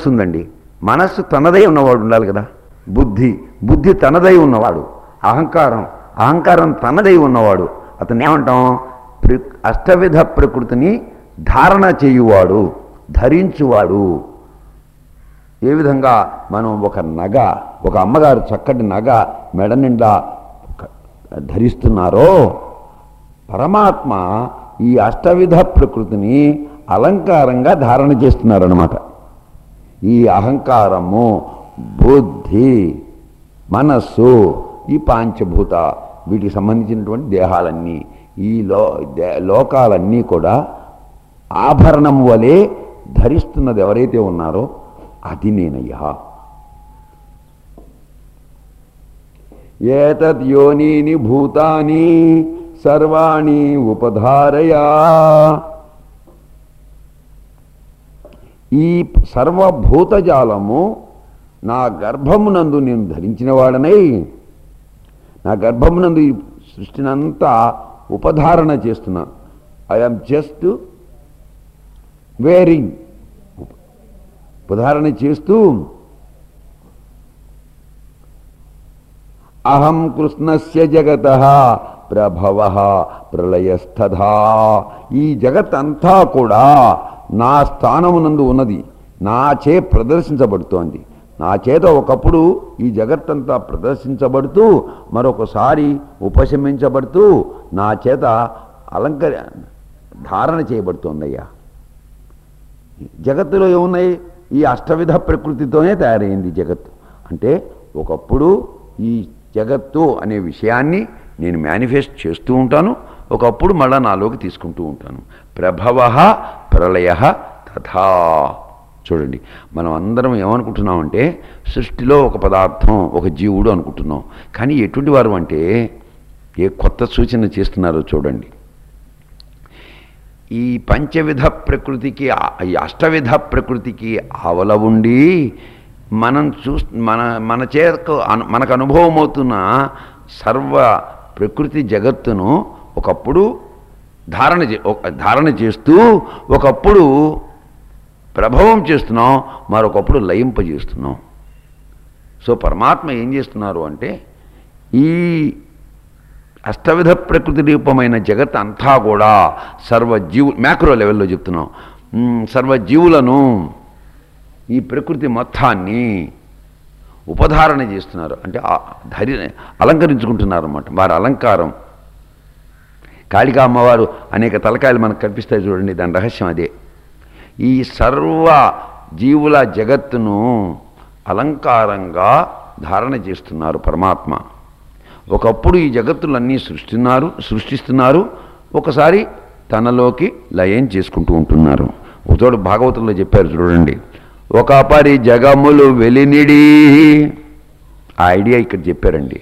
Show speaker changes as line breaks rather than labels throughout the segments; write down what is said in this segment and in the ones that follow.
మనస్సు ఉందండి మనస్సు తనదై ఉన్నవాడు ఉండాలి కదా బుద్ధి బుద్ధి తనదై ఉన్నవాడు అహంకారం అహంకారం తనదై ఉన్నవాడు అతను ఏమంటాం ప్ర అష్టవిధ ప్రకృతిని ధారణ చేయువాడు ధరించువాడు ఏ విధంగా మనం ఒక నగ ఒక అమ్మగారు చక్కటి నగ మెడ నిండా క- ధరిస్తున్నారో పరమాత్మ ఈ అష్టవిధ ప్రకృతిని అలంకారంగా ధారణ చేస్తున్నారన్నమాట ఈ అహంకారము బుద్ధి మనస్సు ఈ పాంచభూత వీటికి సంబంధించినటువంటి దేహాలన్నీ ఈ లో దే- లోకాలన్నీ కూడా ఆభరణం వలె ధరిస్తున్నది ఎవరైతే ఉన్నారో అది నేనయ్యా ఏతద్ యోనీని భూతాని సర్వాణి ఉపధారయా ఈ సర్వభూతజాలము నా గర్భమునందు నేను ధరించిన వాడనై నా గర్భమునందు ఈ సృష్టినంతా ఉపధారణ చేస్తున్నా ఐఎమ్ జస్ట్ వేరింగ్ ఉపధారణ చేస్తూ అహం కృష్ణస్య జగత ప్రభవ ప్రళయస్థధా ఈ జగత్తంతా కూడా నా స్థానమునందు ఉన్నది నా చే ప్రదర్శించబడుతోంది నా చేత ఒకప్పుడు ఈ జగత్తంతా ప్రదర్శించబడుతూ మరొకసారి ఉపశమించబడుతూ నా చేత అలంకరి ధారణ చేయబడుతోందయ్యా జగత్తులో ఏమున్నాయి ఈ అష్టవిధ ప్రకృతితోనే తయారైంది జగత్తు అంటే ఒకప్పుడు ఈ జగత్తు అనే విషయాన్ని నేను మేనిఫెస్ట్ చేస్తూ ఉంటాను ఒకప్పుడు మళ్ళా నాలోకి తీసుకుంటూ ఉంటాను ప్రభవ ప్రళయ తథా చూడండి మనం అందరం ఏమనుకుంటున్నామంటే సృష్టిలో ఒక పదార్థం ఒక జీవుడు అనుకుంటున్నాం కానీ ఎటువంటి వారు అంటే ఏ కొత్త సూచన చేస్తున్నారో చూడండి ఈ పంచవిధ ప్రకృతికి ఆ- ఈ అష్టవిధ ప్రకృతికి ఆవల ఉండి మనం చూ మన మన చేతకు అను మనకు అనుభవం అవుతున్న సర్వ ప్రకృతి జగత్తును ఒకప్పుడు ధారణ చే ఒక- ధారణ చేస్తూ ఒకప్పుడు ప్రభావం చేస్తున్నాం మరొకప్పుడు లయింపజేస్తున్నాం సో పరమాత్మ ఏం చేస్తున్నారు అంటే ఈ అష్టవిధ ప్రకృతి రూపమైన జగత్ అంతా కూడా సర్వజీవు మ్యాక్రో లెవెల్లో చెప్తున్నాం మ్, సర్వజీవులను ఈ ప్రకృతి మొత్తాన్ని ఉపధారణ చేస్తున్నారు అంటే ఆ ధరి అలంకరించుకుంటున్నారు అన్నమాట వారి అలంకారం కాళికా అమ్మవారు అనేక తలకాయలు మనకు కనిపిస్తాయి చూడండి దాని రహస్యం అదే ఈ సర్వ జీవుల జగత్తును అలంకారంగా ధారణ చేస్తున్నారు పరమాత్మ ఒకప్పుడు ఈ జగత్తులన్నీ సృష్టిస్తున్నారు సృష్టిస్తున్నారు ఒకసారి తనలోకి లయం చేసుకుంటూ ఉంటున్నారు ఒకచోట భాగవతంలో చెప్పారు చూడండి ఒక పరి జగములు వెలినిడి ఆ ఐడియా ఇక్కడ చెప్పారండి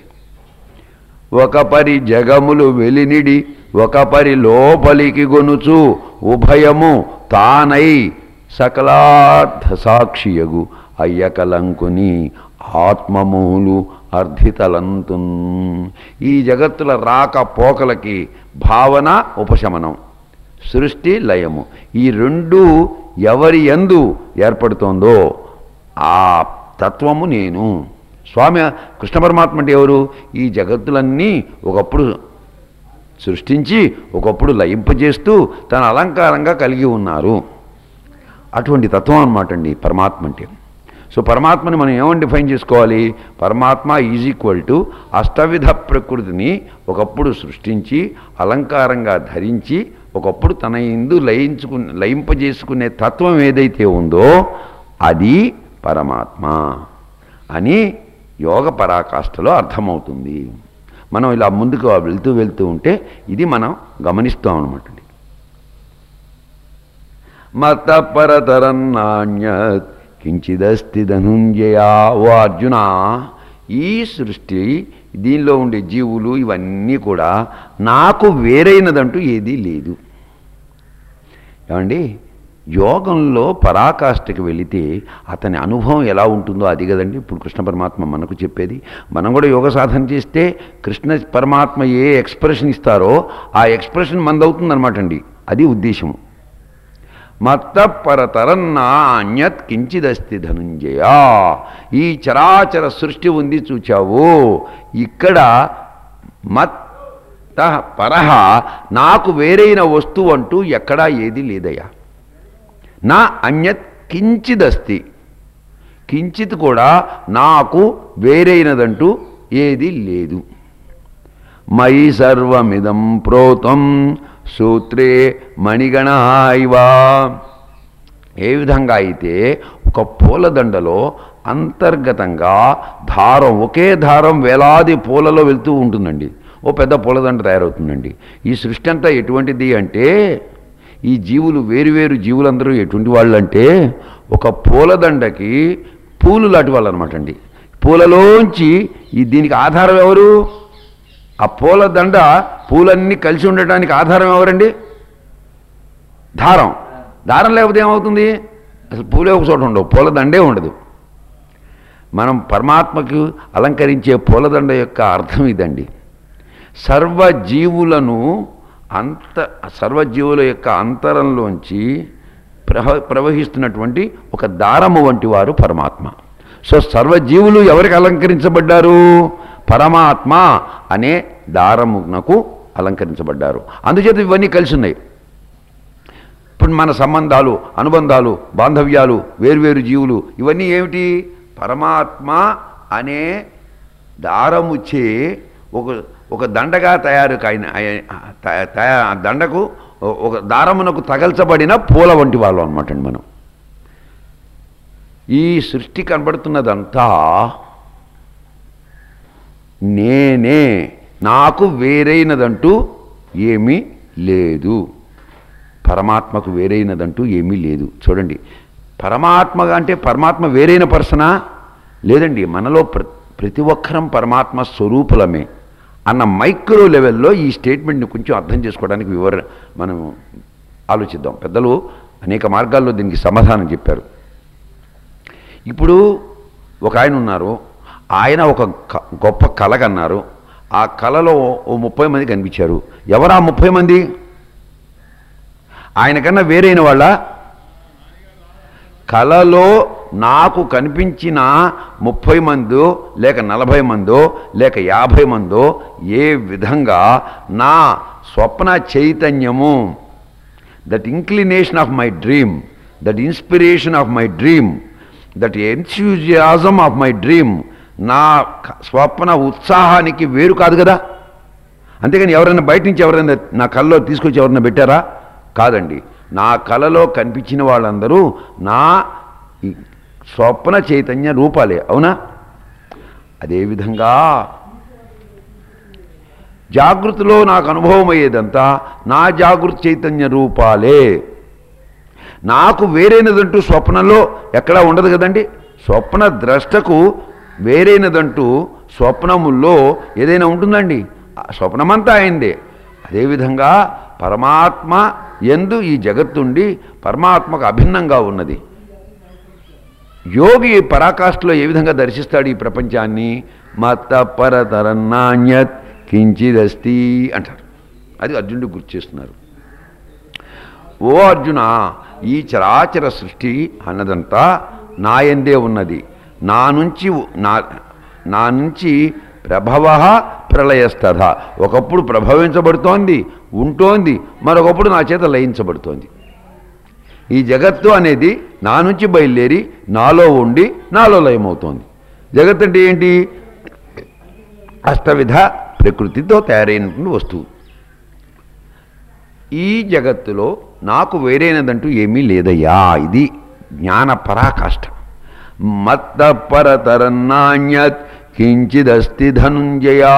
ఒక పరి జగములు వెలినిడి ఒక పరి లోపలికి గొనుచు ఉభయము తానై సకలార్థ సాక్షియగు అయ్యకలంకుని ఆత్మమూలు అర్ధితలంతున్ ఈ జగత్తుల రాక పోకలకి భావన ఉపశమనం సృష్టి లయము ఈ రెండు ఎవరి యందు ఏర్పడుతోందో ఆ తత్వము నేను స్వామి కృష్ణ పరమాత్మ అంటే ఎవరు ఈ జగత్తులన్నీ ఒకప్పుడు సృష్టించి ఒకప్పుడు లయింపజేస్తూ తన అలంకారంగా కలిగి ఉన్నారు అటువంటి తత్వం అనమాట అండి పరమాత్మ అంటే సో పరమాత్మని మనం ఏమని డిఫైన్ చేసుకోవాలి పరమాత్మ ఈజ్ ఈక్వల్ టు అష్టవిధ ప్రకృతిని ఒకప్పుడు సృష్టించి అలంకారంగా ధరించి ఒకప్పుడు తన ఇందు లయించుకు లయింపజేసుకునే తత్వం ఏదైతే ఉందో అది పరమాత్మ అని యోగ పరాకాష్ఠలో అర్థమవుతుంది మనం ఇలా ముందుకు వెళ్తూ వెళ్తూ ఉంటే ఇది మనం గమనిస్తాం అనమాట అండి మత పరతరన్నాణ్యత్ కించిదస్తి ధనుంజయ ఓ అర్జున ఈ సృష్టి దీనిలో ఉండే జీవులు ఇవన్నీ కూడా నాకు వేరైనదంటూ ఏదీ లేదు ఏమండి యోగంలో పరాకాష్ఠకి వెళితే అతని అనుభవం ఎలా ఉంటుందో అది కదండి ఇప్పుడు కృష్ణ పరమాత్మ మనకు చెప్పేది మనం కూడా యోగ సాధన చేస్తే కృష్ణ పరమాత్మ ఏ ఎక్స్ప్రెషన్ ఇస్తారో ఆ ఎక్స్ప్రెషన్ మనదవుతుందన్నమాట అండి అది ఉద్దేశము మత్త పరతరం నా అన్యత్ కించిదస్తి ధనుంజయ ఈ చరాచర సృష్టి ఉంది చూచావు ఇక్కడ మత్త పరహ నాకు వేరైన వస్తువు అంటూ ఎక్కడా ఏది లేదయ్యా నా అన్యత్ కించిదస్తి కించిత్ కూడా నాకు వేరైనదంటూ ఏది లేదు మయి సర్వమిదం ప్రోతం సూత్రే మణిగణాయివా ఏ విధంగా అయితే ఒక పూలదండలో అంతర్గతంగా దారం ఒకే దారం వేలాది పూలలో వెళ్తూ ఉంటుందండి ఓ పెద్ద పూలదండ తయారవుతుందండి ఈ సృష్టి అంతా ఎటువంటిది అంటే ఈ జీవులు వేరువేరు జీవులందరూ ఎటువంటి వాళ్ళు అంటే ఒక పూలదండకి పూలు లాంటి వాళ్ళు అనమాట అండి పూలలోంచి ఈ దీనికి ఆధారం ఎవరు ఆ పూలదండ పూలన్నీ కలిసి ఉండటానికి ఆధారం ఎవరండి దారం దారం లేకపోతే ఏమవుతుంది అసలు పూలే ఒక చోట ఉండవు పూలదండే ఉండదు మనం పరమాత్మకు అలంకరించే పూలదండ యొక్క అర్థం ఇదండి సర్వజీవులను అంత సర్వజీవుల యొక్క అంతరంలోంచి ప్రవ ప్రవహిస్తున్నటువంటి ఒక దారము వంటి వారు పరమాత్మ సో సర్వజీవులు ఎవరికి అలంకరించబడ్డారు పరమాత్మ అనే దారమునకు అలంకరించబడ్డారు అందుచేత ఇవన్నీ కలిసి ఉన్నాయి ఇప్పుడు మన సంబంధాలు అనుబంధాలు బాంధవ్యాలు వేరువేరు జీవులు ఇవన్నీ ఏమిటి పరమాత్మ అనే దారముచ్చే ఒక ఒక దండగా తయారు కాయిన అయ- త- తయా- దండకు ఒ- ఒక దారమునకు తగల్చబడిన పూల వంటి వాళ్ళు అనమాట అండి మనం ఈ సృష్టి కనబడుతున్నదంతా నేనే నాకు వేరైనదంటూ ఏమీ లేదు పరమాత్మకు వేరైనదంటూ ఏమీ లేదు చూడండి పరమాత్మ అంటే పరమాత్మ వేరైన పర్సనా లేదండి మనలో ప్ర ప్రతి ఒక్కరం పరమాత్మ స్వరూపులమే అన్న మైక్రో లెవెల్లో ఈ స్టేట్మెంట్ని కొంచెం అర్థం చేసుకోవడానికి వివర మనం ఆలోచిద్దాం పెద్దలు అనేక మార్గాల్లో దీనికి సమాధానం చెప్పారు ఇప్పుడు ఒక ఆయన ఉన్నారు ఆయన ఒక క- గొప్ప కళ కన్నారు ఆ కళలో ఓ ముప్పై మంది కనిపించారు ఎవరు ఆ ముప్పై మంది ఆయనకన్నా వేరైన వాళ్ళ కళలో నాకు కనిపించిన ముప్పై మందో లేక నలభై మందో లేక యాభై మందో ఏ విధంగా నా స్వప్న చైతన్యము that inclination of my dream that inspiration of my dream that enthusiasm of my dream నా క- స్వప్న ఉత్సాహానికి వేరు కాదు కదా అంతేగాని ఎవరైనా బయట నుంచి ఎవరైనా నా కళ్ళలో తీసుకొచ్చి ఎవరైనా పెట్టారా కాదండి నా కళలో కనిపించిన వాళ్ళందరూ నా ఈ స్వప్న చైతన్య రూపాలే అవునా అదేవిధంగా జాగృతిలో నాకు అనుభవం అయ్యేదంతా నా జాగృతి చైతన్య రూపాలే నాకు వేరైనదంటూ స్వప్నంలో ఎక్కడా ఉండదు కదండి స్వప్న ద్రష్టకు వేరైనదంటూ స్వప్నముల్లో ఏదైనా ఉంటుందండి ఆ స్వప్నమంతా అయిందే అదేవిధంగా పరమాత్మ ఎందు ఈ జగత్తుండి పరమాత్మకు అభిన్నంగా ఉన్నది యోగి పరాకాష్ఠలో ఏ విధంగా దర్శిస్తాడు ఈ ప్రపంచాన్ని మత పరతరన్నాణ్యత్ కించిదస్తి అంటారు అది అర్జునుడు గుర్తు చేస్తున్నారు ఓ అర్జున ఈ చరాచర సృష్టి అన్నదంతా నాయందే ఉన్నది నా నుంచి నా నా నుంచి ప్రభవ ప్రళయస్తథ ఒకప్పుడు ప్రభవించబడుతోంది ఉంటోంది మరొకప్పుడు నా చేత లయించబడుతోంది ఈ జగత్తు అనేది నా నుంచి బయలుదేరి నాలో ఉండి నాలో లయమవుతోంది జగత్ అంటే ఏంటి అష్టవిధ ప్రకృతితో తయారైనటువంటి వస్తువు ఈ జగత్తులో నాకు వేరైనదంటూ ఏమీ లేదయ్యా ఇది జ్ఞాన పరాకాష్ఠ మత్త పరతరన్నాణ్యత్ కించిదస్తి ధనుంజయా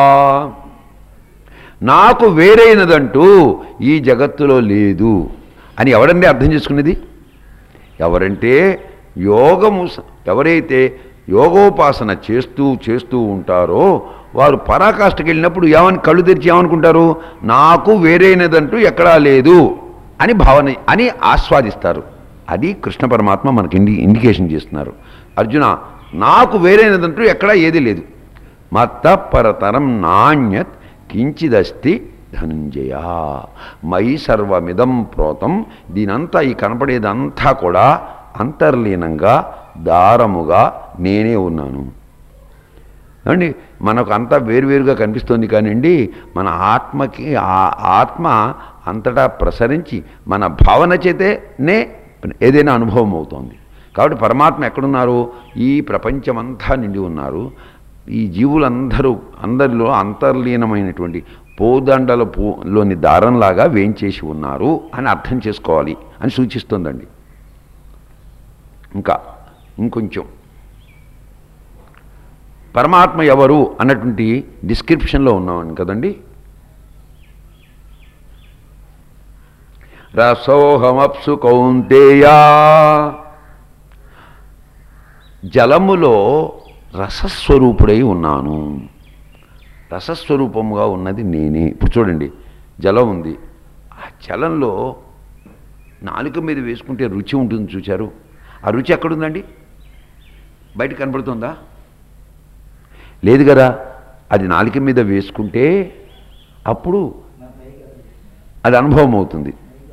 నాకు వేరైనదంటూ ఈ జగత్తులో లేదు అని ఎవరండి అర్థం చేసుకునేది ఎవరంటే యోగము స- ఎవరైతే యోగోపాసన చేస్తూ చేస్తూ ఉంటారో వారు పరాకాష్ఠకి వెళ్ళినప్పుడు ఏమని కళ్ళు తెరిచి ఏమనుకుంటారు నాకు వేరైనదంటూ ఎక్కడా లేదు అని భావన అని ఆస్వాదిస్తారు అది కృష్ణ పరమాత్మ మనకి ఇండి ఇండికేషన్ చేస్తున్నారు అర్జున నాకు వేరైనదంటూ ఎక్కడా ఏది లేదు మత్త పరతరం నాణ్యత్ కించిదస్తి ధనుంజయ మయి సర్వమిదం ప్రోతం దీనంతా ఈ కనపడేదంతా కూడా అంతర్లీనంగా దారముగా నేనే ఉన్నాను ఏమండి మనకు అంతా వేరువేరుగా కనిపిస్తుంది కానివ్వండి మన ఆత్మకి ఆ ఆత్మ అంతటా ప్రసరించి మన భావన చేతేనే ఏదైనా అనుభవం అవుతోంది కాబట్టి పరమాత్మ ఎక్కడున్నారు ఈ ప్రపంచమంతా నిండి ఉన్నారు ఈ జీవులందరూ అందరిలో అంతర్లీనమైనటువంటి పోదండల పూలోని దారంలాగా వేంచేసి ఉన్నారు అని అర్థం చేసుకోవాలి అని సూచిస్తుందండి ఇంకా ఇంకొంచెం పరమాత్మ ఎవరు అన్నటువంటి డిస్క్రిప్షన్లో ఉన్నామని కదండి రసోహమప్సు కౌంతేయా జలములో రసస్వరూపుడై ఉన్నాను రసస్వరూపముగా ఉన్నది నేనే ఇప్పుడు చూడండి జలం ఉంది ఆ జలంలో నాలుక మీద వేసుకుంటే రుచి ఉంటుంది చూచారు ఆ రుచి ఎక్కడుందండి బయట కనబడుతుందా లేదు కదా అది నాలుక మీద వేసుకుంటే అప్పుడు అది అనుభవం అవుతుంది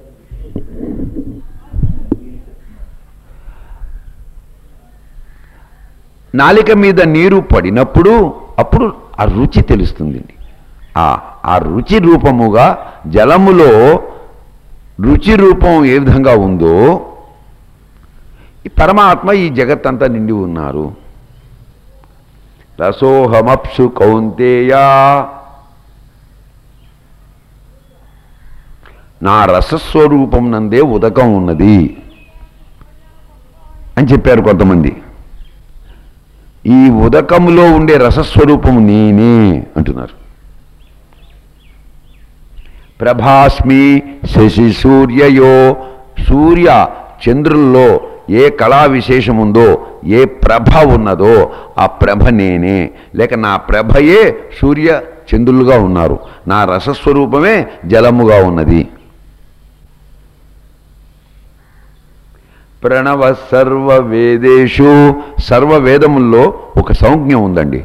నాలిక మీద నీరు పడినప్పుడు అప్పుడు ఆ రుచి తెలుస్తుందండి ఆ ఆ రుచి రూపముగా జలములో రుచి రూపం ఏ విధంగా ఉందో ఈ పరమాత్మ ఈ జగత్తంతా నిండి ఉన్నారు రసోహమప్సు కౌంతేయా నా రసస్వరూపం నందే ఉదకం ఉన్నది అని చెప్పారు కొంతమంది ఈ ఉదకములో ఉండే రసస్వరూపం నేనే అంటున్నారు ప్రభాస్మి శశి సూర్యయో సూర్య చంద్రుల్లో ఏ కళా విశేషం ఉందో ఏ ప్రభ ఉన్నదో ఆ ప్రభ నేనే లేక నా ప్రభయే సూర్య చంద్రులుగా ఉన్నారు నా రసస్వరూపమే జలముగా ఉన్నది ప్రణవ సర్వ వేదేషు సర్వ వేదముల్లో ఒక సంజ్ఞ ఉందండి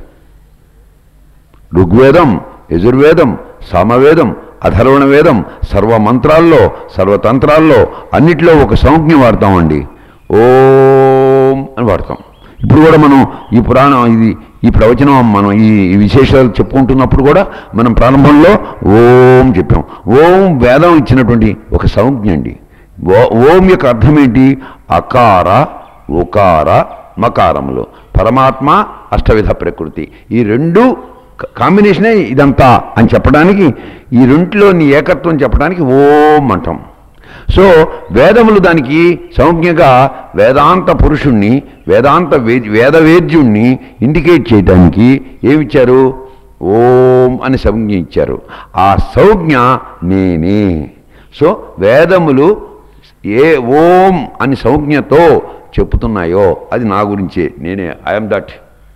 ఋగ్వేదం యజుర్వేదం సామవేదం అధర్వణ వేదం సర్వ మంత్రాల్లో సర్వతంత్రాల్లో అన్నిట్లో ఒక సంజ్ఞ వాడతామండి ఓం అని వాడతాం ఇప్పుడు కూడా మనం ఈ పురాణం ఇది ఈ ప్రవచనం మనం ఈ ఈ విశేషాలు చెప్పుకుంటున్నప్పుడు కూడా మనం ప్రారంభంలో ఓం చెప్పాం ఓం వేదం ఇచ్చినటువంటి ఒక సంజ్ఞ అండి ఓ- ఓం యొక్క అర్థం ఏంటి అకార ఉకార మకారములు పరమాత్మ అష్టవిధ ప్రకృతి ఈ రెండు క- కాంబినేషనే ఇదంతా అని చెప్పడానికి ఈ రెంటిలోని ఏకత్వం చెప్పడానికి ఓం అంటాం సో వేదములు దానికి సంజ్ఞగా వేదాంత పురుషుణ్ణి వేదాంత వే వేదవేద్యుణ్ణి ఇండికేట్ చేయడానికి ఏమిచ్చారు ఓం అని సంజ్ఞ ఇచ్చారు ఆ సంజ్ఞ నేనే సో వేదములు ఏ ఓం అని సంజ్ఞతో చెప్తున్నాయో అది నా గురించే నేనే ఐఎమ్ దట్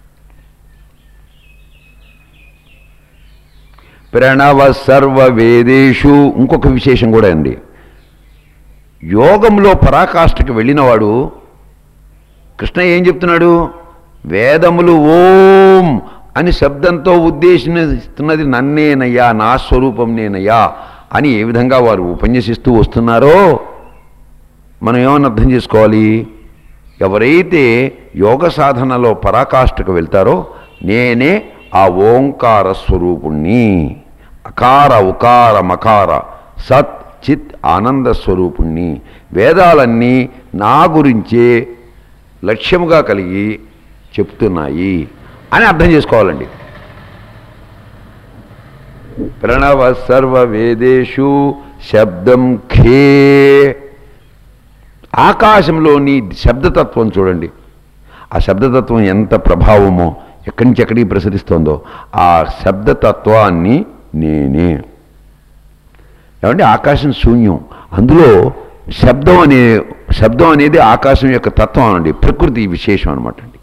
ప్రణవ సర్వ వేదేషు ఇంకొక విశేషం కూడా అండి యోగంలో పరాకాష్ఠకి వెళ్ళినవాడు కృష్ణ ఏం చెప్తున్నాడు వేదములు ఓం అని శబ్దంతో ఉద్దేశిస్తున్నది నన్నేనయ్యా నా స్వరూపం నేనయ్యా అని ఏ విధంగా వారు ఉపన్యసిస్తూ వస్తున్నారో మనం ఏమని అర్థం చేసుకోవాలి ఎవరైతే యోగ సాధనలో పరాకాష్ఠకు వెళ్తారో నేనే ఆ ఓంకార స్వరూపుణ్ణి అకార ఉకార మకార సత్ చిత్ ఆనంద స్వరూపుణ్ణి వేదాలన్నీ నా గురించే లక్ష్యముగా కలిగి చెప్తున్నాయి అని అర్థం చేసుకోవాలండి ప్రణవ సర్వ వేదేషు శబ్దం ఖే ఆకాశంలోని శబ్దతత్వం చూడండి ఆ శబ్దతత్వం ఎంత ప్రభావమో ఎక్కడి నుంచి ఎక్కడికి ప్రసరిస్తోందో ఆ శబ్దతత్వాన్ని నేనే ఏమంటే ఆకాశం శూన్యం అందులో శబ్దం అనే శబ్దం అనేది ఆకాశం యొక్క తత్వం అనండి ప్రకృతి విశేషం అనమాట అండి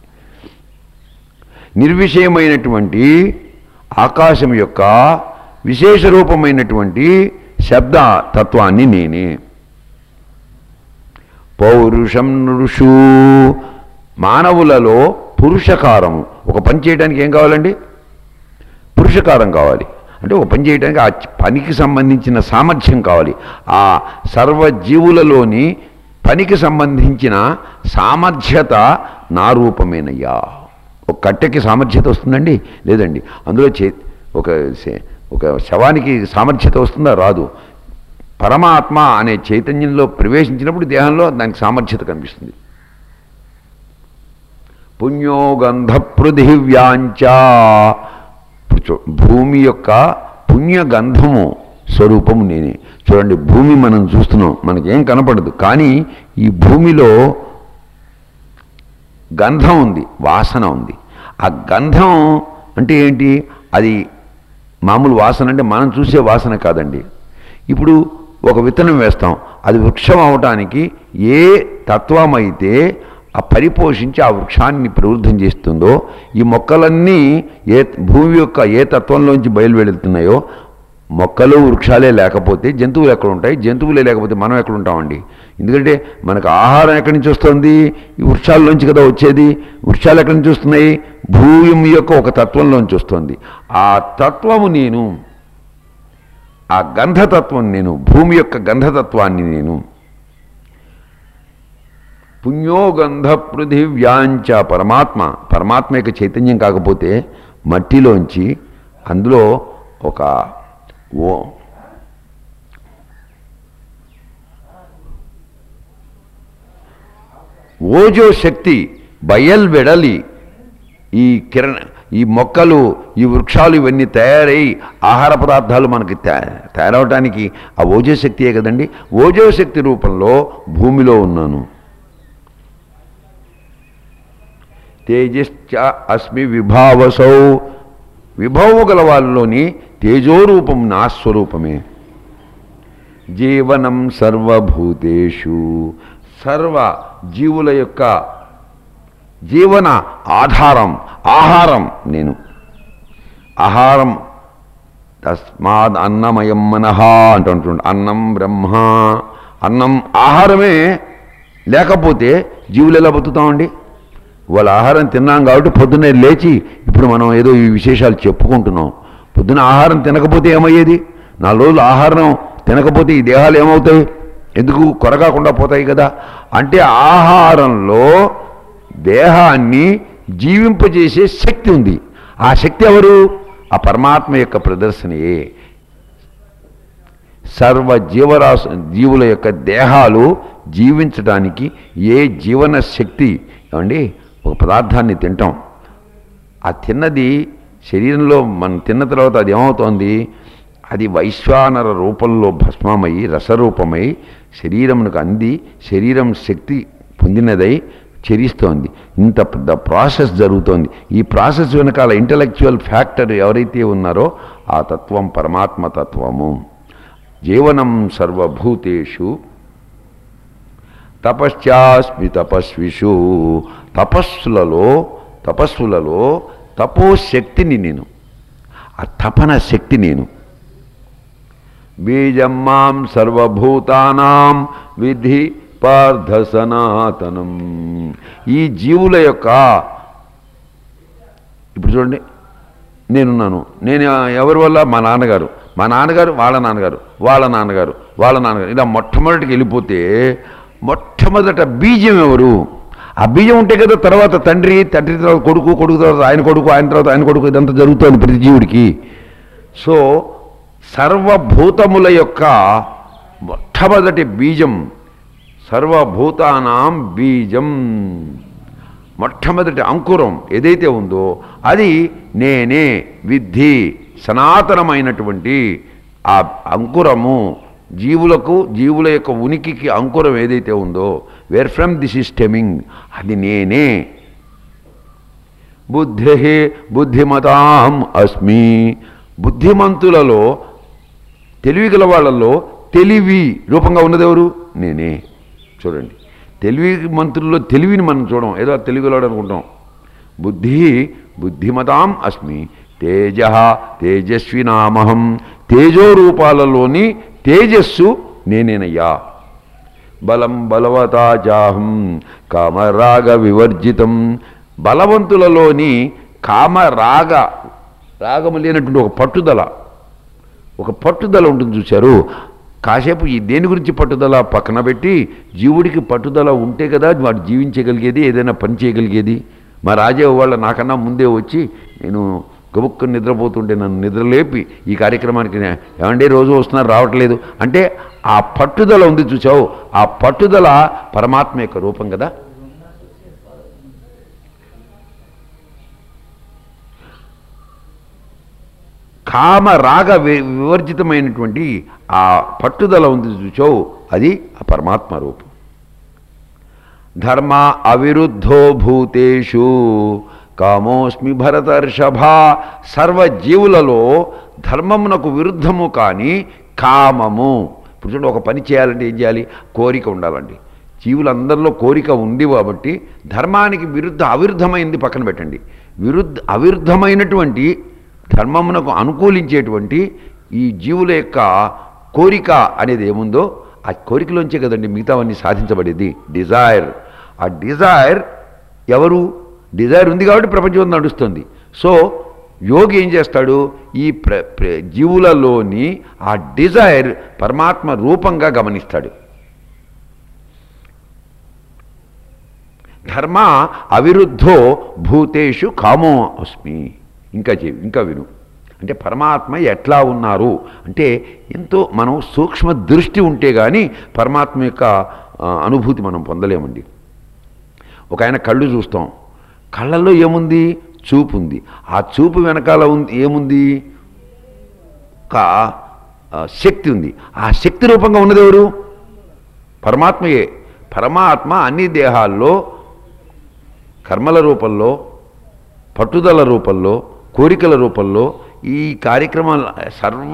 నిర్విషయమైనటువంటి ఆకాశం యొక్క విశేష రూపమైనటువంటి శబ్ద తత్వాన్ని నేనే పౌరుషం నృషు మానవులలో పురుషకారం ఒక పని చేయడానికి ఏం కావాలండి పురుషకారం కావాలి అంటే ఒక పని చేయడానికి ఆ పనికి సంబంధించిన సామర్థ్యం కావాలి ఆ సర్వజీవులలోని పనికి సంబంధించిన సామర్థ్యత నా రూపమేనయ్యా ఒక కట్టెకి సామర్థ్యత వస్తుందండి లేదండి అందులో చే ఒక శ- ఒక శవానికి సామర్థ్యత వస్తుందా రాదు పరమాత్మ అనే చైతన్యంలో ప్రవేశించినప్పుడు దేహంలో దానికి సామర్థ్యత కనిపిస్తుంది పుణ్యోగంధ పృథివ్యాంచ ఇప్పుడు చూ- భూమి యొక్క పుణ్యగంధము స్వరూపము నేనే చూడండి భూమి మనం చూస్తున్నాం మనకేం కనపడదు కానీ ఈ భూమిలో గంధం ఉంది వాసన ఉంది ఆ గంధం అంటే ఏంటి అది మామూలు వాసన అంటే మనం చూసే వాసన కాదండి ఇప్పుడు ఒక విత్తనం వేస్తాం అది వృక్షం అవటానికి ఏ తత్వం అయితే ఆ పరిపోషించి ఆ వృక్షాన్ని ప్రవృద్ధం చేస్తుందో ఈ మొక్కలన్నీ ఏ భూమి యొక్క ఏ తత్వంలోంచి బయలువెళ్తున్నాయో మొక్కలు వృక్షాలే లేకపోతే జంతువులు ఎక్కడ ఉంటాయి జంతువులే లేకపోతే మనం ఎక్కడ ఉంటామండి ఎందుకంటే మనకు ఆహారం ఎక్కడి నుంచి వస్తుంది ఈ వృక్షాల్లోంచి కదా వచ్చేది వృక్షాలు ఎక్కడి నుంచి వస్తున్నాయి భూమి యొక్క ఒక తత్వంలోంచి వస్తుంది ఆ తత్వము నేను ఆ గంధతత్వం నేను భూమి యొక్క గంధతత్వాన్ని నేను పుణ్యోగంధ పృథివ్యాంచ పరమాత్మ పరమాత్మ యొక్క చైతన్యం కాకపోతే మట్టిలోంచి అందులో ఒక ఓ ఓజో శక్తి బయల్వెడలి ఈ కిరణ ఈ మొక్కలు ఈ వృక్షాలు ఇవన్నీ తయారై ఆహార పదార్థాలు మనకి తయా- తయారవటానికి ఆ ఓజో శక్తియే కదండి ఓజో శక్తి రూపంలో భూమిలో ఉన్నాను తేజశ్చ అస్మి విభావసౌ విభవము గల వాళ్ళలోని తేజోరూపం నా స్వరూపమే జీవనం సర్వభూతేషు సర్వ జీవుల యొక్క జీవన ఆధారం ఆహారం నేను ఆహారం తస్మాద్ అన్నమయం మనహ అంటుంటుండ అన్నం బ్రహ్మ అన్నం ఆహారమే లేకపోతే జీవులు ఎలా బతుకుతామండి వాళ్ళ ఆహారం తిన్నాం కాబట్టి పొద్దున్నే లేచి ఇప్పుడు మనం ఏదో ఈ విశేషాలు చెప్పుకుంటున్నాం పొద్దున ఆహారం తినకపోతే ఏమయ్యేది నాలుగు రోజులు ఆహారం తినకపోతే ఈ దేహాలు ఏమవుతాయి ఎందుకు కొరగాకుండా పోతాయి కదా అంటే ఆహారంలో దేహాన్ని జీవింపజేసే శక్తి ఉంది ఆ శక్తి ఎవరు ఆ పరమాత్మ యొక్క ప్రదర్శనయే సర్వ జీవరాశు జీవుల యొక్క దేహాలు జీవించడానికి ఏ జీవన శక్తి ఏమండి ఒక పదార్థాన్ని తింటాం ఆ తిన్నది శరీరంలో మనం తిన్న తర్వాత అది ఏమవుతోంది అది వైశ్వానర రూపంలో భస్మమై రసరూపమై శరీరమునకు అంది శరీరం శక్తి పొందినదై చెరిస్తోంది ఇంత పెద్ద ప్రాసెస్ జరుగుతోంది ఈ ప్రాసెస్ వెనకాల ఇంటలెక్చువల్ ఫ్యాక్టర్ ఎవరైతే ఉన్నారో ఆ తత్వం పరమాత్మ తత్వము జీవనం సర్వభూతేషు తపశ్చాస్మి తపస్విషు తపస్సులలో తపస్సులలో తపోశక్తిని నేను ఆ తపన శక్తి నేను బీజం మాం సర్వభూతానాం విధి పార్థ సనాతనం ఈ జీవుల యొక్క ఇప్పుడు చూడండి నేనున్నాను నేను ఎవరి వల్ల మా నాన్నగారు మా నాన్నగారు వాళ్ళ నాన్నగారు వాళ్ళ నాన్నగారు వాళ్ళ నాన్నగారు ఇలా మొట్టమొదటికి వెళ్ళిపోతే మొట్టమొదట బీజం ఎవరు ఆ బీజం ఉంటే కదా తర్వాత తండ్రి తండ్రి తర్వాత కొడుకు కొడుకు తర్వాత ఆయన కొడుకు ఆయన తర్వాత ఆయన కొడుకు ఇదంతా జరుగుతుంది ప్రతి జీవుడికి సో సర్వభూతముల యొక్క మొట్టమొదటి బీజం సర్వభూతానాం బీజం మొట్టమొదటి అంకురం ఏదైతే ఉందో అది నేనే విద్ధి సనాతనమైనటువంటి ఆ అంకురము జీవులకు జీవుల యొక్క ఉనికికి అంకురం ఏదైతే ఉందో where from this is stemming అది నేనే బుద్ధి బుద్ధిమతాం అస్మి బుద్ధిమంతులలో తెలివి గల వాళ్ళలో తెలివి రూపంగా ఉన్నది ఎవరు నేనే చూడండి తెలివి మంత్రుల్లో తెలివిని మనం చూడం ఏదో తెలివిగలవాడు అనుకుంటాం బుద్ధి బుద్ధిమతాం అస్మి తేజ తేజస్వినామహం తేజో రూపాలలోని తేజస్సు నేనేనయ్యా బలం బలవతాచాహం కామరాగ వివర్జితం బలవంతులలోని కామరాగ రాగము లేనటువంటి ఒక పట్టుదల ఒక పట్టుదల ఉంటుంది చూశారు కాసేపు ఈ దేని గురించి పట్టుదల పక్కన పెట్టి జీవుడికి పట్టుదల ఉంటే కదా వాడు జీవించగలిగేది ఏదైనా పని చేయగలిగేది మా రాజే వాళ్ళ నాకన్నా ముందే వచ్చి నేను గబుక్కుని నిద్రపోతుంటే నన్ను నిద్రలేపి ఈ కార్యక్రమానికి నే- ఏమంటే రోజు వస్తున్నారు రావట్లేదు అంటే ఆ పట్టుదల ఉంది చూసావు ఆ పట్టుదల పరమాత్మ యొక్క రూపం కదా కామ రాగ వి- వివర్జితమైనటువంటి ఆ పట్టుదల ఉంది చూచావు అది ఆ పరమాత్మ రూపం ధర్మ అవిరుద్ధో భూతేషు కామోస్మి భరతర్షభ సర్వజీవులలో ధర్మమునకు విరుద్ధము కానీ కామము ఇప్పుడు చూడండి ఒక పని చేయాలంటే ఏం చేయాలి కోరిక ఉండాలండి జీవులందరిలో కోరిక ఉంది కాబట్టి ధర్మానికి విరుద్ధ అవిరుద్ధమైంది పక్కన పెట్టండి విరుద్ధ అవిరుద్ధమైనటువంటి ధర్మమునకు అనుకూలించేటువంటి ఈ జీవుల యొక్క కోరిక అనేది ఏముందో ఆ కోరికలోంచే కదండి మిగతావన్నీ సాధించబడేది డిజైర్ ఆ డిజైర్ ఎవరు డిజైర్ ఉంది కాబట్టి ప్రపంచం నడుస్తుంది సో యోగి ఏం చేస్తాడు ఈ ప్ర ప్ర- జీవులలోని ఆ డిజైర్ పరమాత్మ రూపంగా గమనిస్తాడు ధర్మ అవిరుద్ధో భూతేషు కామో అస్మి ఇంకా చెవి ఇంకా విను అంటే పరమాత్మ ఎట్లా ఉన్నారు అంటే ఎంతో మనం సూక్ష్మ దృష్టి ఉంటే కానీ పరమాత్మ యొక్క ఆ, అనుభూతి మనం పొందలేమండి ఒక ఆయన కళ్ళు చూస్తాం కళ్ళల్లో ఏముంది చూపు ఉంది ఆ చూపు వెనకాల ఉంది ఏముంది ఒక ఆ, శక్తి ఉంది ఆ శక్తి రూపంగా ఉన్నది ఎవరు పరమాత్మయే పరమాత్మ అన్ని దేహాల్లో కర్మల రూపంలో పట్టుదల రూపంలో కోరికల రూపంలో ఈ కార్యక్రమాల సర్వ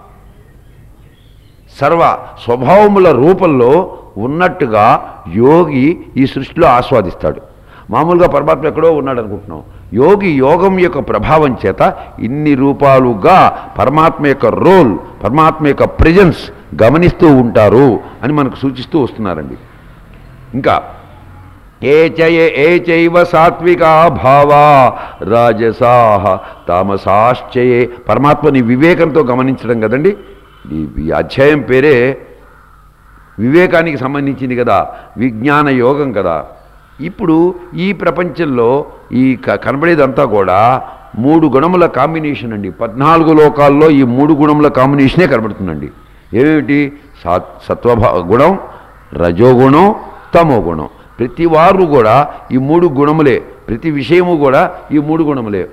సర్వ స్వభావముల రూపంలో ఉన్నట్టుగా యోగి ఈ సృష్టిలో ఆస్వాదిస్తాడు మామూలుగా పరమాత్మ ఎక్కడో ఉన్నాడు అనుకుంటున్నాం యోగి యోగం యొక్క ప్రభావం చేత ఇన్ని రూపాలుగా పరమాత్మ యొక్క రోల్ పరమాత్మ యొక్క ప్రెజెన్స్ గమనిస్తూ ఉంటారు అని మనకు సూచిస్తూ వస్తున్నారండి ఇంకా ఏ చయ ఏ చైవ సాత్వికా భావా రాజసాహ తామసాశ్చయే పరమాత్మని వివేకంతో గమనించడం కదండి ఈ ఈ అధ్యాయం పేరే వివేకానికి సంబంధించింది కదా విజ్ఞాన యోగం కదా ఇప్పుడు ఈ ప్రపంచంలో ఈ క- కనబడేదంతా కూడా మూడు గుణముల కాంబినేషన్ అండి పద్నాలుగు లోకాల్లో ఈ మూడు గుణముల కాంబినేషనే కనబడుతుందండి ఏమిటి సత్ సత్వభా గుణం రజోగుణం తమో గుణం ప్రతి వారు కూడా ఈ మూడు గుణములే ప్రతి విషయము కూడా ఈ మూడు గుణములే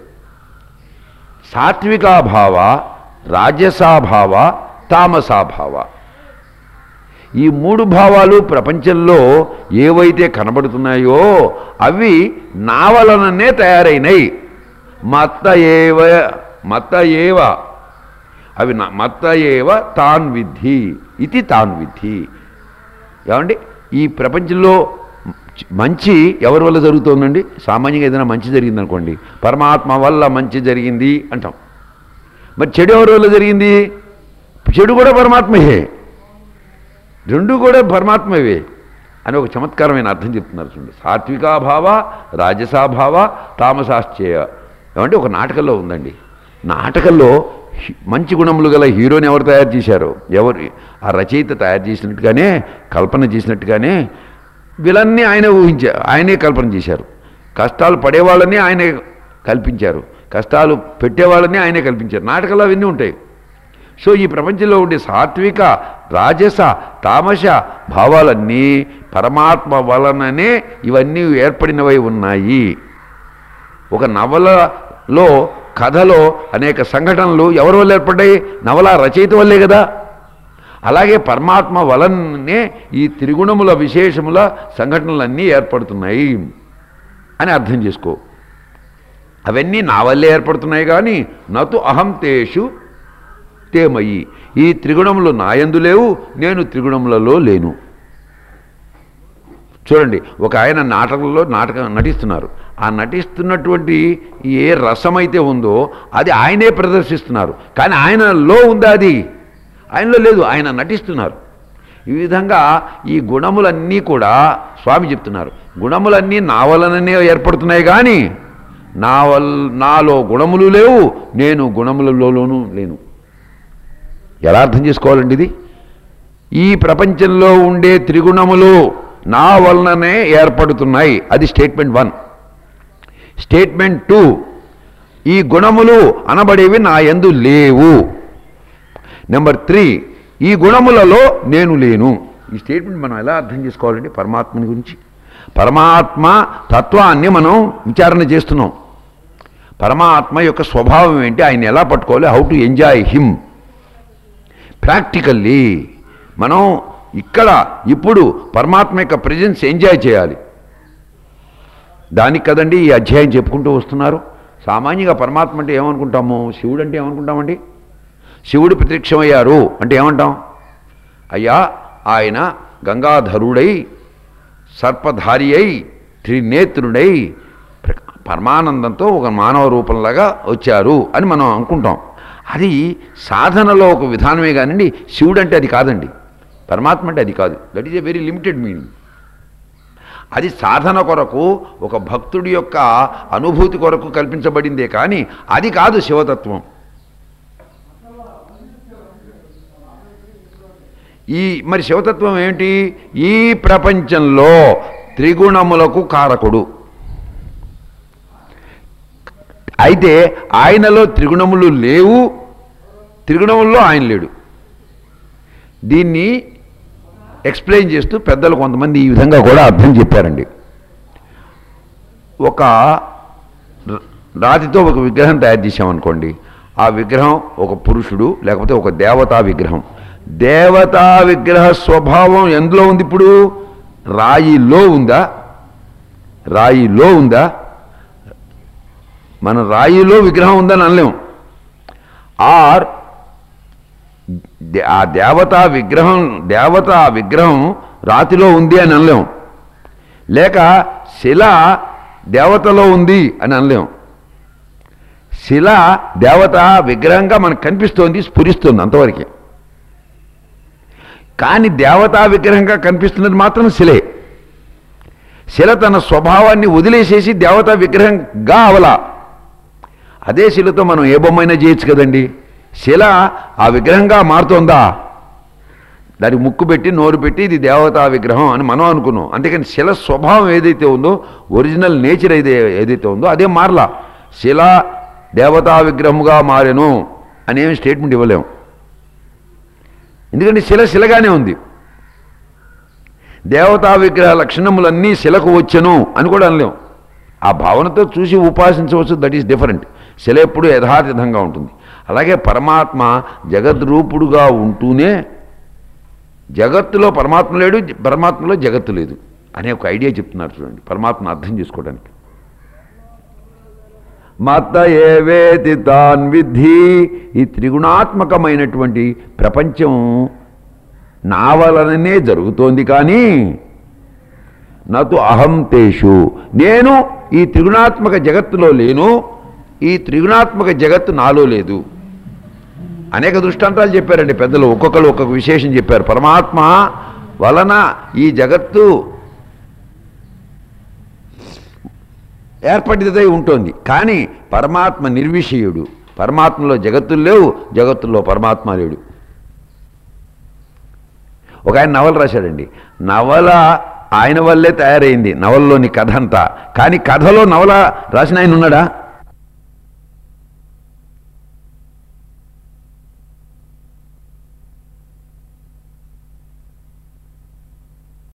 సాత్వికాభావ రాజసాభావ తామసాభావ ఈ మూడు భావాలు ప్రపంచంలో ఏవైతే కనబడుతున్నాయో అవి నా వలననే తయారైనవి మత్త ఏవ మత్త ఏవ అవి నా మత్త ఏవ తాన్ విద్ధి ఇది తాన్ విద్ధి ఏమండి ఈ ప్రపంచంలో మంచి ఎవరి వల్ల జరుగుతోందండి సామాన్యంగా ఏదైనా మంచి జరిగింది అనుకోండి పరమాత్మ వల్ల మంచి జరిగింది అంటాం మరి చెడు ఎవరి వల్ల జరిగింది చెడు కూడా పరమాత్మయే రెండు కూడా పరమాత్మవే అని ఒక చమత్కారమైన అర్థం చెప్తున్నారు చూడండి సాత్వికాభావ రాజసాభావ తామసాశ్చయ ఏమంటే ఒక నాటకంలో ఉందండి నాటకంలో హి- మంచి గుణములు గల హీరోని ఎవరు తయారు చేశారు ఎవరు ఆ రచయిత తయారు చేసినట్టుగానే కల్పన చేసినట్టుగానే వీళ్ళన్నీ ఆయన ఊహించారు ఆయనే కల్పన చేశారు కష్టాలు పడేవాళ్ళని ఆయనే కల్పించారు కష్టాలు పెట్టేవాళ్ళని ఆయనే కల్పించారు నాటకాలు అవన్నీ ఉంటాయి సో ఈ ప్రపంచంలో ఉండే సాత్విక రాజస తామస భావాలన్నీ పరమాత్మ వలననే ఇవన్నీ ఏర్పడినవై ఉన్నాయి ఒక నవలలో కథలో అనేక సంఘటనలు ఎవరి వల్ల ఏర్పడ్డాయి నవల రచయిత వల్లే కదా అలాగే పరమాత్మ వలనే ఈ త్రిగుణముల విశేషముల సంఘటనలన్నీ ఏర్పడుతున్నాయి అని అర్థం చేసుకో అవన్నీ నా వల్లే ఏర్పడుతున్నాయి కానీ నతు అహం తేషు తేమయి ఈ త్రిగుణములు నాయందు లేవు నేను త్రిగుణములలో లేను చూడండి ఒక ఆయన నాటకంలో నాటకం నటిస్తున్నారు ఆ నటిస్తున్నటువంటి ఏ రసమైతే ఉందో అది ఆయనే ప్రదర్శిస్తున్నారు కానీ ఆయనలో ఉందా అది ఆయనలో లేదు ఆయన నటిస్తున్నారు ఈ విధంగా ఈ గుణములన్నీ కూడా స్వామి చెప్తున్నారు గుణములన్నీ నా వలననే ఏర్పడుతున్నాయి కానీ నా వల్ నాలో గుణములు లేవు నేను గుణములలోనూ లేను ఎలా అర్థం చేసుకోవాలండి ఇది ఈ ప్రపంచంలో ఉండే త్రిగుణములు నా వలననే ఏర్పడుతున్నాయి అది స్టేట్మెంట్ వన్ స్టేట్మెంట్ టూ ఈ గుణములు అనబడేవి నా యందు లేవు నెంబర్ త్రీ ఈ గుణములలో నేను లేను ఈ స్టేట్మెంట్ మనం ఎలా అర్థం చేసుకోవాలండి పరమాత్మని గురించి పరమాత్మ తత్వాన్ని మనం విచారణ చేస్తున్నాం పరమాత్మ యొక్క స్వభావం ఏంటి ఆయన ఎలా పట్టుకోవాలి how to enjoy him practically మనం ఇక్కడ ఇప్పుడు పరమాత్మ యొక్క ప్రజెన్స్ ఎంజాయ్ చేయాలి దానికి కదండి ఈ అధ్యాయం చెప్పుకుంటూ వస్తున్నారు సామాన్యంగా పరమాత్మ అంటే ఏమనుకుంటాము శివుడు అంటే ఏమనుకుంటామండి శివుడు ప్రత్యక్షమయ్యారు అంటే ఏమంటాం అయ్యా ఆయన గంగాధరుడై సర్పధారి అయి త్రినేత్రుడై ప్ర- పరమానందంతో ఒక మానవ రూపంలాగా వచ్చారు అని మనం అనుకుంటాం అది సాధనలో ఒక విధానమే కానండి శివుడు అంటే అది కాదండి పరమాత్మ అంటే అది కాదు that is a very limited meaning అది సాధన కొరకు ఒక భక్తుడి యొక్క అనుభూతి కొరకు కల్పించబడిందే కానీ అది కాదు శివతత్వం ఈ మరి శివతత్వం ఏంటి ఈ ప్రపంచంలో త్రిగుణములకు కారకుడు అయితే ఆయనలో త్రిగుణములు లేవు త్రిగుణముల్లో ఆయన లేడు దీన్ని ఎక్స్ప్లెయిన్ చేస్తూ పెద్దలు కొంతమంది ఈ విధంగా కూడా అర్థం చెప్పారండి ఒక ర- రాతితో ఒక విగ్రహం తయారు చేసామనుకోండి ఆ విగ్రహం ఒక పురుషుడు లేకపోతే ఒక దేవతా విగ్రహం దేవతా విగ్రహ స్వభావం ఎందులో ఉంది ఇప్పుడు రాయిలో ఉందా రాయిలో ఉందా మన రాయిలో విగ్రహం ఉందని అనలేం ఆర్ దే- ఆ దేవతా విగ్రహం దేవత విగ్రహం రాతిలో ఉంది అని అనలేం లేక శిల దేవతలో ఉంది అని అనలేం శిల దేవత విగ్రహంగా మనకు కనిపిస్తోంది స్ఫురిస్తుంది అంతవరకే కానీ దేవతా విగ్రహంగా కనిపిస్తున్నది మాత్రం శిలే శిల తన స్వభావాన్ని వదిలేసేసి దేవతా విగ్రహంగా అవలా అదే శిలతో మనం ఏ బొమ్మైనా చేయొచ్చు కదండి శిల ఆ విగ్రహంగా మారుతోందా దానికి ముక్కు పెట్టి నోరు పెట్టి ఇది దేవతా విగ్రహం అని మనం అనుకున్నాం అంతేకాని శిల స్వభావం ఏదైతే ఉందో ఒరిజినల్ నేచర్ ఏదై ఏదైతే ఉందో అదే మారలా శిల దేవతా విగ్రహముగా మారెను అనేమి స్టేట్మెంట్ ఇవ్వలేము ఎందుకంటే శిల శిలగానే ఉంది దేవతా విగ్రహ లక్షణములన్నీ శిలకు వచ్చెను అని కూడా అనలేం ఆ భావనతో చూసి ఉపాసించవచ్చు దట్ ఈస్ డిఫరెంట్ శిల ఎప్పుడు యథాతథంగా ఉంటుంది అలాగే పరమాత్మ జగద్రూపుడుగా ఉంటూనే జగత్తులో పరమాత్మ లేడు పరమాత్మలో జగత్తు లేదు అనే ఒక ఐడియా చెప్తున్నారు చూడండి పరమాత్మను అర్థం చేసుకోవడానికి మత ఏవేతి తాన్ విద్ధి ఈ త్రిగుణాత్మకమైనటువంటి ప్రపంచం నా వలననే జరుగుతోంది కానీ నతు అహం తేషు నేను ఈ త్రిగుణాత్మక జగత్తులో లేను ఈ త్రిగుణాత్మక జగత్తు నాలో లేదు అనేక దృష్టాంతాలు చెప్పారండి పెద్దలు ఒక్కొక్కరు ఒక్కొక్క విశేషం చెప్పారు పరమాత్మ వలన ఈ జగత్తు ఏర్పడిదై ఉంటుంది కానీ పరమాత్మ నిర్విషయుడు పరమాత్మలో జగత్తులు లేవు జగత్తుల్లో పరమాత్మ లేడు ఒక ఆయన నవల రాశాడండి నవల ఆయన వల్లే తయారైంది నవలలోని కథ అంతా కానీ కథలో నవల రాసిన ఆయన ఉన్నాడా